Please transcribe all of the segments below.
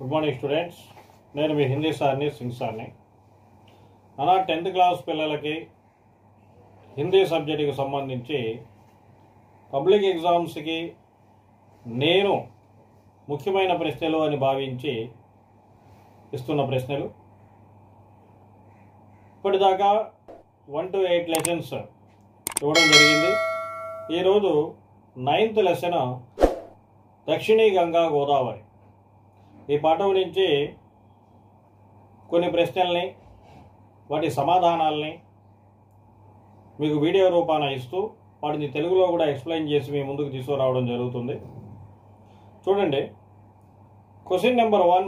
good morning students నేను మీ హిందీ సార్ని సింగ్ సార్ని అలా టెన్త్ క్లాస్ పిల్లలకి హిందీ సబ్జెక్టుకి సంబంధించి పబ్లిక్ ఎగ్జామ్స్కి నేను ముఖ్యమైన ప్రశ్నలు అని భావించి ఇస్తున్న ప్రశ్నలు ఇప్పటిదాకా వన్ టు ఎయిట్ లెసన్స్ ఇవ్వడం జరిగింది ఈరోజు నైన్త్ లెసన్ దక్షిణీ గంగా గోదావరి ఈ పాఠం నుంచి కొన్ని ప్రశ్నల్ని వాటి సమాధానాల్ని మీకు వీడియో రూపాన ఇస్తూ వాటిని తెలుగులో కూడా ఎక్స్ప్లెయిన్ చేసి మీ ముందుకు తీసుకురావడం జరుగుతుంది చూడండి క్వశ్చన్ నెంबर वन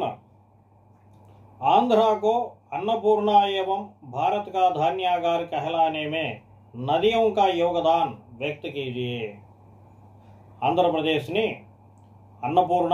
आंध्रा को अन्नपूर्णा एवं भारत का धान्यागार कहलाने में नदियों का योगदान व्यक्त कीजिए ఆంధ్రప్రదేశ్ని అన్నపూర్ణ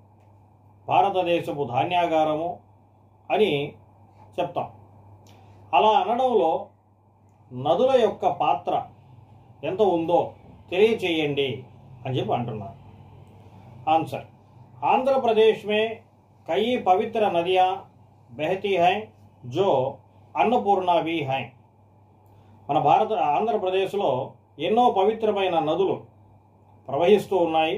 భారతదేశపు ధాన్యాగారము అని చెప్తాం అలా అనడంలో నదుల యొక్క పాత్ర ఎంత ఉందో తెలియచేయండి అని చెప్పి అంటున్నారు आंसर आंध्र प्रदेश में कई पवित्र नदियां बहती हैं जो అన్నపూర్ణ भी हैं మన భారత ఆంధ్రప్రదేశ్లో ఎన్నో పవిత్రమైన నదులు ప్రవహిస్తూ ఉన్నాయి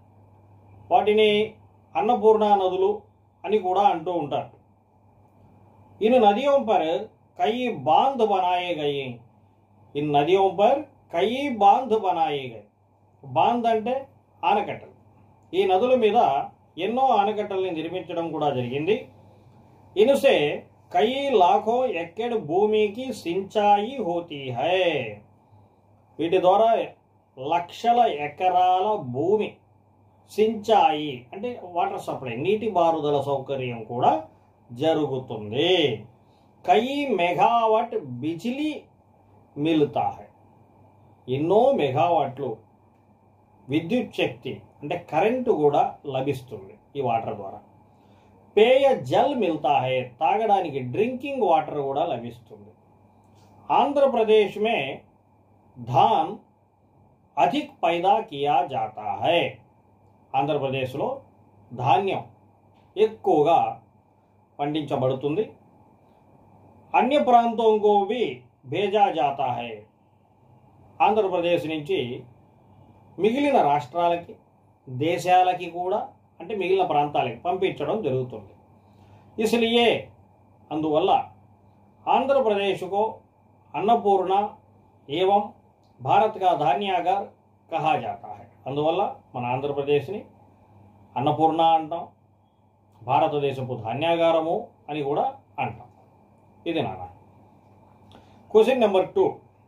వాటిని అన్నపూర్ణ నదులు అని కూడా అంటూ ఉంటారు इन नदियों पर कई बांध बनाए गए इन नदियों पर कई बांध बनाए गए బాంద్ అంటే ఆనకట్టలు ఈ నదుల మీద ఎన్నో ఆనకట్టల్ని నిర్మించడం కూడా జరిగింది ఇనుసే కై లాఖో ఎక్కడ్ భూమికి సించాయి హోతీ హై వీటి ద్వారా లక్షల ఎకరాల భూమి సించాయి అంటే వాటర్ సప్లై నీటి పారుదల సౌకర్యం కూడా జరుగుతుంది కై మెగావాట్ బిజిలీ మిల్తా హై ఎన్నో మెగావాట్లు విద్యుత్ శక్తి అంటే కరెంటు కూడా లభిస్తుంది ఈ వాటర్ ద్వారా పేయ జల్ మిల్తా హై తాగడానికి డ్రింకింగ్ వాటర్ కూడా లభిస్తుంది ఆంధ్రప్రదేశ్ మే ధాన్ అధిక్ పైదా కియా జాతా హై ఆంధ్రప్రదేశ్లో ధాన్యం ఎక్కువగా పండించబడుతుంది అన్య ప్రాంతంకో బి భేజా జాతా హై ఆంధ్రప్రదేశ్ నుంచి మిగిలిన రాష్ట్రాలకి దేశాలకి కూడా అంటే మిగిలిన ప్రాంతాలకి పంపించడం జరుగుతుంది ఇసలియే అందువల్ల ఆంధ్రప్రదేశ్కు అన్నపూర్ణ ఏవం భారత్ కా ధాన్యాగార్ కహా జాతా హై అందువల్ల మన ఆంధ్రప్రదేశ్ని అన్నపూర్ణ అంటాం భారతదేశపు ధాన్యాగారము అని కూడా అంటాం ఇది నాన్న క్వశ్చన్ నెంబర్ టూ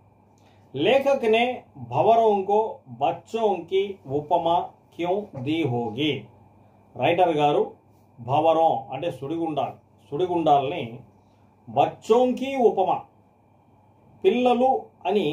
लेखक ने भंवरों को बच्चों की ఉపమా క్యూ दी होगी రైటర్ గారు భవరం అంటే సుడిగుండాలు సుడిగుండాలని బచ్చోంకి ఉపమ పిల్లలు అని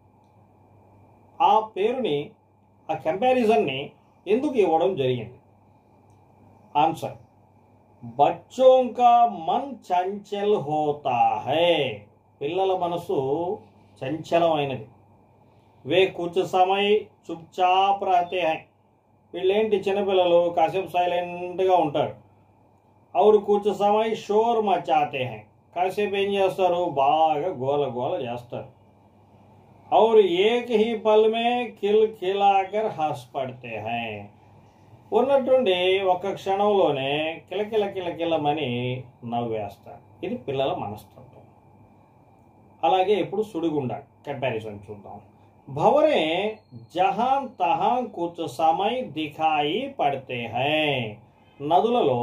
ఆ పేరుని ఆ కంపారిజన్ని ఎందుకు ఇవ్వడం జరిగింది ఆన్సర్ బచ్చోं का मन चंचल होता है పిల్లల మనసు చంచలమైనది వే కుచ్ సమయ్ చుప్చాప్ రహతే హై వీళ్ళేంటి చిన్నపిల్లలు కాసేపు సైలెంట్గా ఉంటారు అవురు కుచ్ సమయ్ షోర్ మచాతే హై కాసేపు ఏం చేస్తారు బాగా గోల గోల చేస్తారు और एक ही पल में खिल खिलाकर हंस पड़ते हैं ఉన్నట్టుండి ఒక్క క్షణంలోనే కిలకిల కిలకిలమని నవ్వేస్తారు ఇది పిల్లల మనస్తత్వం అలాగే ఇప్పుడు సుడిగుండ కంపారిజన్ చూద్దాం భవరే జహాన్ తహాన్ కుచ్ సమయ్ దిఖాయి పడితే హై నదులలో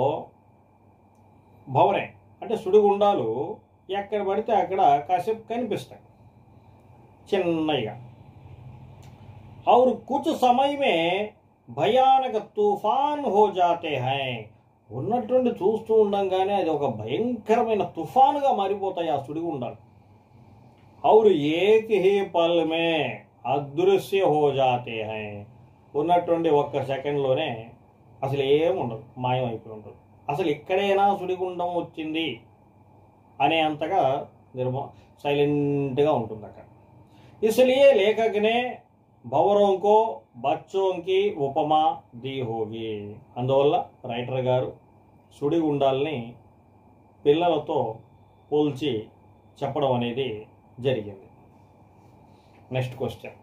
భవరే అంటే సుడిగుండాలు ఎక్కడ పడితే అక్కడ కాసేపు కనిపిస్తాయి చిన్నగా और कुछ समय में భయానక తుఫాన్ హో జాతే హై ఉన్నట్టుండి చూస్తూ ఉండంగానే అది ఒక భయంకరమైన తుఫానుగా మారిపోతాయి ఆ సుడిగుండాలు और एक ही पल में అదృశ్య హో జాతే హై ఉన్నట్టుండి ఒక్క సెకండ్లోనే అసలు ఏం ఉండదు మాయం అయిపోయి ఉంటుంది అసలు ఇక్కడైనా సుడిగుండం వచ్చింది అనే అంతగా నిర్మ సైలెంట్గా ఉంటుంది అక్కడ इसलिए लेखक ने భవరోं को బచ్చోం కి ఉపమా ది హోగి అందువల్ల రైటర్ గారు సుడిగుండాల్ని పిల్లలతో పోల్చి చెప్పడం అనేది జరిగింది నెక్స్ట్ క్వశ్చన్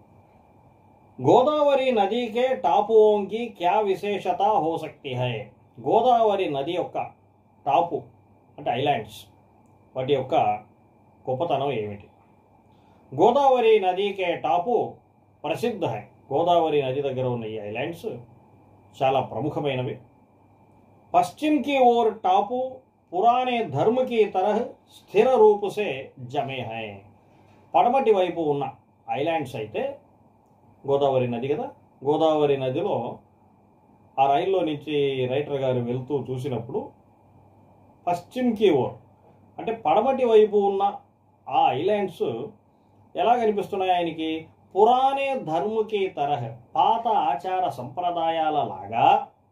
గోదావరి నदी के टापुओं की क्या विशेषता हो सकती है గోదావరి నది యొక్క టాపు అంటే ఐలాండ్స్ వాటి యొక్క గొప్పతనం ఏమిటి గోదావరి నదికే టాపు ప్రసిద్ధ హై గోదావరి నది దగ్గర ఉన్న ఈ ఐలాండ్స్ చాలా ప్రముఖమైనవి पश्चिम की ओर टापू पुराने धर्म की तरह స్థిర రూపు సే జమే హై పడమటి వైపు ఉన్న ఐలాండ్స్ అయితే గోదావరి నది కదా గోదావరి నదిలో ఆ రైల్లో నుంచి రైటర్ గారు వెళ్తూ చూసినప్పుడు పశ్చిమ్కి ఓర్ అంటే పడమటి వైపు ఉన్న ఆ ఐలాండ్స్ ఎలా కనిపిస్తున్నాయి ఆయనకి పురాణే ధర్మకి తరహ పాత ఆచార సంప్రదాయాల లాగా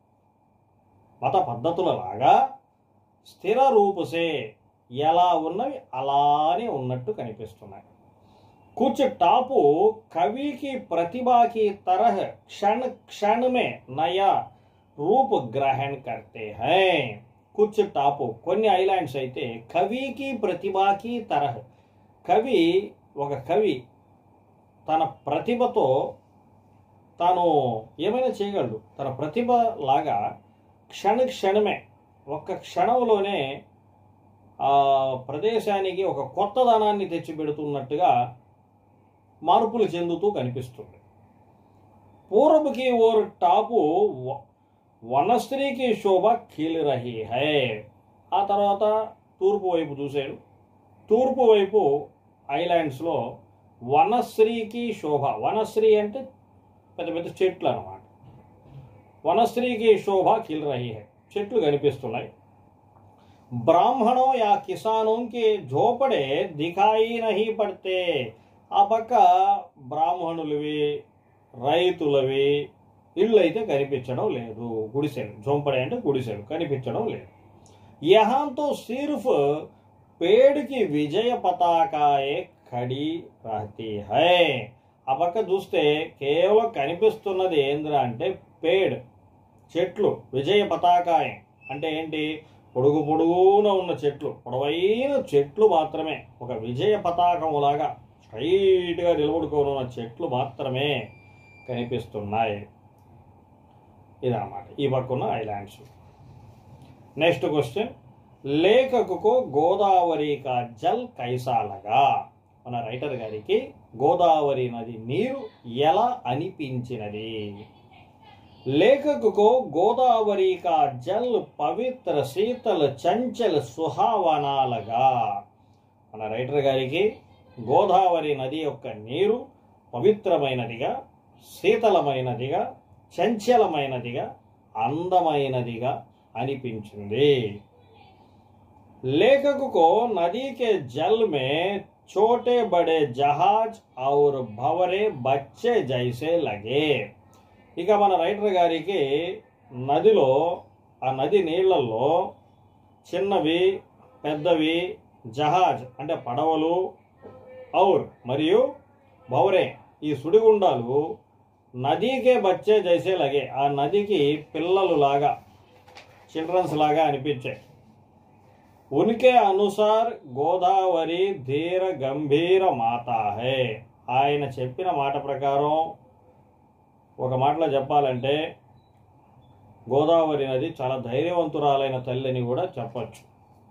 మత పద్ధతుల లాగా స్థిర రూపుసే ఎలా ఉన్నవి అలానే ఉన్నట్టు కనిపిస్తున్నాయి कुछ टापू कवि की प्रतिभा की तरह क्षण क्षण में नया రూప్ గ్రహణ करते हैं कुछ టాపు కొన్ని ఐలాండ్స్ అయితే కవికి ప్రతిభాకి తరహ కవి ఒక కవి తన ప్రతిభతో తాను ఏమైనా చేయగలడు తన ప్రతిభ లాగా క్షణ క్షణమే ఒక్క క్షణంలోనే ఆ ప్రదేశానికి ఒక కొత్తదనాన్ని తెచ్చిపెడుతున్నట్టుగా మార్పులు చెందుతూ కనిపిస్తుంది పూర్వకి ఓర్ టాపు వ- వనస్త్రీకి శోభ ఖిల్ రహీ హై ఆ తర్వాత తూర్పు వైపు చూశాడు తూర్పు వైపు ఐలాండ్స్లో వనశ్రీకి శోభ వనశ్రీ అంటే పెద్ద పెద్ద చెట్లు అన్నమాట వనశ్రీకి శోభ ఖిల్ రహీ హై చెట్లు కనిపిస్తున్నాయి బ్రాహ్మణోं या किसानों के झोपड़े दिखाई नहीं पड़ते ఆ పక్క బ్రాహ్మణులవి రైతులవి ఇళ్ళు అయితే కనిపించడం లేదు గుడిసెలు జోంపడే అంటే గుడిసెలు కనిపించడం లేదు యహాంతో సిర్ఫ్ పేడుకి విజయ పతాకాయే కడి రహతి హై ఆ పక్క చూస్తే కేవలం కనిపిస్తున్నది ఏంద్రా అంటే పేడ్ చెట్లు విజయ పతాకాయం అంటే ఏంటి పొడుగు పొడుగున ఉన్న చెట్లు పొడవైన చెట్లు మాత్రమే ఒక విజయ పతాకములాగా స్ట్రైట్గా నిలబడుకొని ఉన్న చెట్లు మాత్రమే కనిపిస్తున్నాయి ఇదన్నమాట ఈ పక్కన ఐలాండ్స్ నెక్స్ట్ క్వశ్చన్ లేఖకుకు గోదావరి కా జల్ కైసాలగా మన రైటర్ గారికి గోదావరి నది నీరు ఎలా అనిపించినది లేఖకుకు గోదావరి కా జల్ పవిత్ర శీతల చంచల సుహావనాలగా మన రైటర్ గారికి గోదావరి నది యొక్క నీరు పవిత్రమైనదిగా శీతలమైనదిగా చంచలమైనదిగా అందమైనదిగా అనిపించింది लेखक को नदी के जल में छोटे बड़े जहाज और भवरे बच्चे जैसे लगे ఇక మన రైటర్ గారికి నదిలో ఆ నది నీళ్ళల్లో చిన్నవి పెద్దవి జహాజ్ అంటే పడవలు ఔర్ మరియు భౌరే ఈ సుడిగుండాలు నదీకే బచ్చే జైసే లగే ఆ నదికి పిల్లలు లాగా చిల్డ్రన్స్ లాగా అనిపించాయి ఉనికే అనుసార్ గోదావరి ధీర గంభీర మాత హే ఆయన చెప్పిన మాట ప్రకారం ఒక మాటలో చెప్పాలంటే గోదావరి నది చాలా ధైర్యవంతురాలైన తల్లిని కూడా చెప్పచ్చు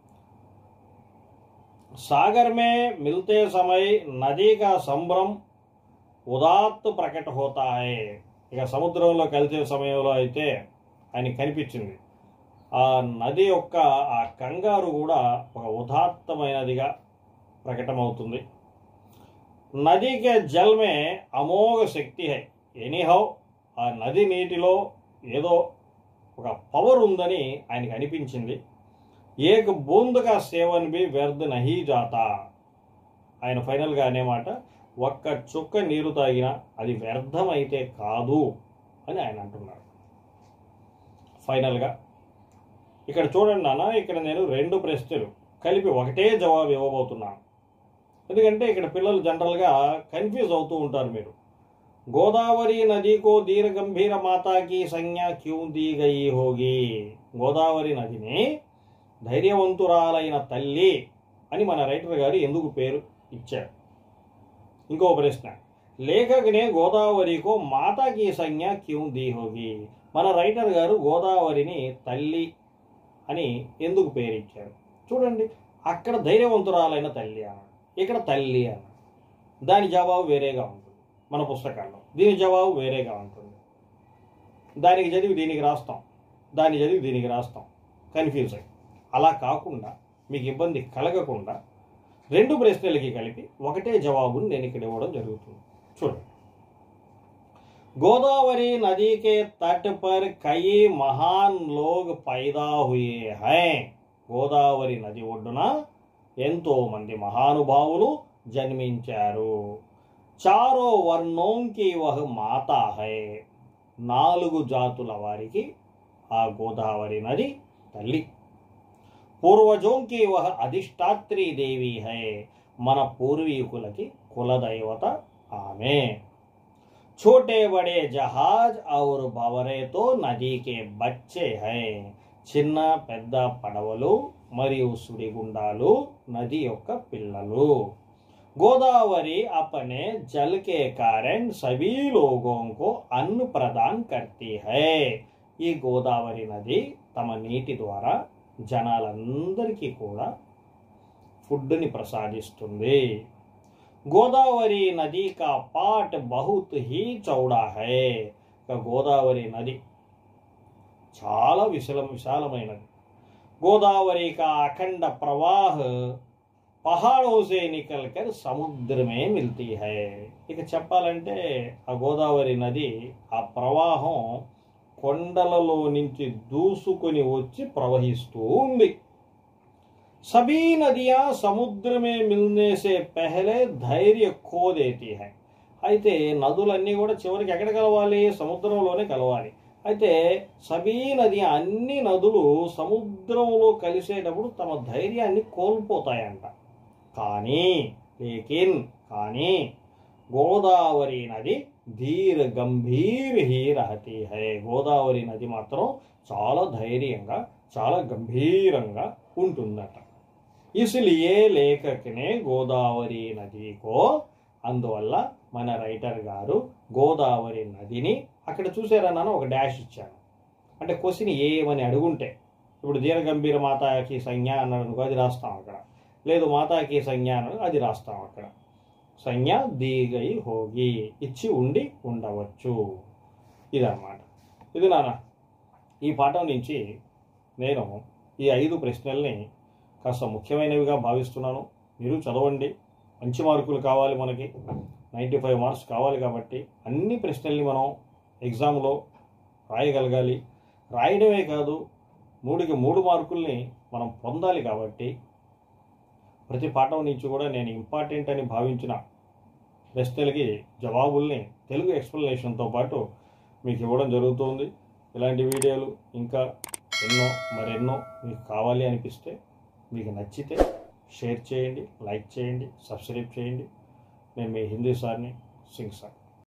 सागर में मिलते समय नदी का సంభ్రం ఉదాత్తు ప్రకట హోతా హై ఇక సముద్రంలో కలిసే సమయంలో అయితే ఆయన కనిపించింది ఆ నది యొక్క ఆ కంగారు కూడా ఒక ఉదాత్తమైనదిగా ప్రకటమవుతుంది నదికే జల్మే అమోఘ శక్తి హై ఎనీహౌ ఆ నది నీటిలో ఏదో ఒక పవర్ ఉందని ఆయనకి అనిపించింది ఏక్ బూంద్ కా సేవన్ బి వ్యర్థ నహీ జాతా ఆయన ఫైనల్గా అనేమాట ఒక్క చుక్క నీరు తాగినా అది వ్యర్థమైతే కాదు అని ఆయన అంటున్నాడు ఫైనల్గా ఇక్కడ చూడండి నాన్న ఇక్కడ నేను రెండు ప్రశ్నలు కలిపి ఒకటే జవాబు ఇవ్వబోతున్నాను ఎందుకంటే ఇక్కడ పిల్లలు జనరల్గా కన్ఫ్యూజ్ అవుతూ ఉంటారు మీరు गोदावरी नदी को धीर गंभीर माता की संज्ञा क्यों दी गई होगी గోదావరి నదిని ధైర్యవంతురాలైన తల్లి అని మన రైటర్ గారు ఎందుకు పేరు ఇచ్చారు ఇంకో ప్రశ్న లేఖకునే గోదావరికో మాతాకి సంజ్ఞ క్యూ दी होगी మన రైటర్ గారు గోదావరిని తల్లి అని ఎందుకు పేరు ఇచ్చారు చూడండి అక్కడ ధైర్యవంతురాలైన తల్లి అన్నాడు ఇక్కడ తల్లి అన్నాడు దాని జవాబు వేరేగా ఉంటుంది మన పుస్తకాల్లో దీని జవాబు వేరేగా ఉంటుంది దానికి చదివి దీనికి రాస్తాం దాన్ని చదివి దీనికి రాస్తాం కన్ఫ్యూజ్ అయ్యి అలా కాకుండా మీకు ఇబ్బంది కలగకుండా రెండు ప్రశ్నలకి కలిపి ఒకటే జవాబుని నేను ఇక్కడ ఇవ్వడం జరుగుతుంది చూడండి गोदावरी नदी के तट पर कई महान लोग पैदा हुए हैं గోదావరి నది ఒడ్డున ఎంతో మంది మహానుభావులు జన్మించారు చారో వర్ణోంకి వహ మాత హై నాలుగు జాతుల వారికి ఆ గోదావరి నది తల్లి పూర్వజోంకి వహ అధిష్టాత్రి దేవి హై మన పూర్వీకులకి కులదైవత ఆమె छोटे बड़े जहाज और बवरे तो నది కే బచ్చే హై చిన్న పెద్ద పడవలు మరియు సుడిగుండాలు నది యొక్క పిల్లలు गोदावरी अपने जल के कारण सभी लोगों को अन्न प्रदान करती है ఈ గోదావరి నది తమ నీటి ద్వారా జనాలందరికీ కూడా ఫుడ్ని ప్రసాదిస్తుంది గోదావరి నది కా పాట్ బహుత్ హీ చౌడా హై ఇక గోదావరి నది చాలా విశాలం విశాలమైనది గోదావరి కా అఖండ ప్రవాహ పహాడో సే నికల్ కర్ సముద్రమే మిల్తీ హై ఇక చెప్పాలంటే ఆ గోదావరి నది ఆ ప్రవాహం కొండలలో నుంచి దూసుకొని వచ్చి ప్రవహిస్తూ ఉంది सभी नदियां समुद्र में मिलने से पहले ధైర్య ఖో దేతి హై అయితే నదులన్నీ కూడా చివరికి ఎక్కడ కలవాలి సముద్రంలోనే కలవాలి అయితే సబీ నది అన్ని నదులు సముద్రంలో కలిసేటప్పుడు తమ ధైర్యాన్ని కోల్పోతాయంట కానీ లేకిన్ కానీ గోదావరి నది ధీర్ గంభీర్ హీ రహతి హై గోదావరి నది మాత్రం చాలా ధైర్యంగా చాలా గంభీరంగా ఉంటుందట ఇస్లియే లేఖకనే గోదావరి నదికో అందువల్ల మన రైటర్ గారు గోదావరి నదిని అక్కడ చూసారా నాన్న ఒక డాష్ ఇచ్చాను అంటే క్వశ్చన్ ఏమని అడుగుంటే ఇప్పుడు దీర్ఘంభీర మాతాకి సంజ్ఞ అన్నాడు అనుకో అది రాస్తాం అక్కడ లేదు మాతాకి సంజ్ఞ అన్నాడు అది రాస్తాం అక్కడ సంజ్ఞ దీగై హోగి ఇచ్చి ఉండి ఉండవచ్చు ఇదన్నమాట ఇది నాన్న ఈ పాఠం నుంచి నేను ఈ ఐదు ప్రశ్నల్ని కాస్త ముఖ్యమైనవిగా భావిస్తున్నాను మీరు చదవండి మంచి మార్కులు కావాలి మనకి నైంటీ ఫైవ్ మార్క్స్ కావాలి కాబట్టి అన్ని ప్రశ్నల్ని మనం ఎగ్జామ్లో రాయగలగాలి రాయడమే కాదు మూడుకి మూడు మార్కుల్ని మనం పొందాలి కాబట్టి ప్రతి పాఠం నుంచి కూడా నేను ఇంపార్టెంట్ అని భావించిన ప్రశ్నలకి జవాబుల్ని తెలుగు ఎక్స్ప్లెనేషన్తో పాటు మీకు ఇవ్వడం జరుగుతుంది ఇలాంటి వీడియోలు ఇంకా ఎన్నో మరెన్నో మీకు కావాలి అనిపిస్తే మీకు నచ్చితే షేర్ చేయండి లైక్ చేయండి సబ్స్క్రైబ్ చేయండి నేను మీ హిందీ సార్ని సింగ్ సార్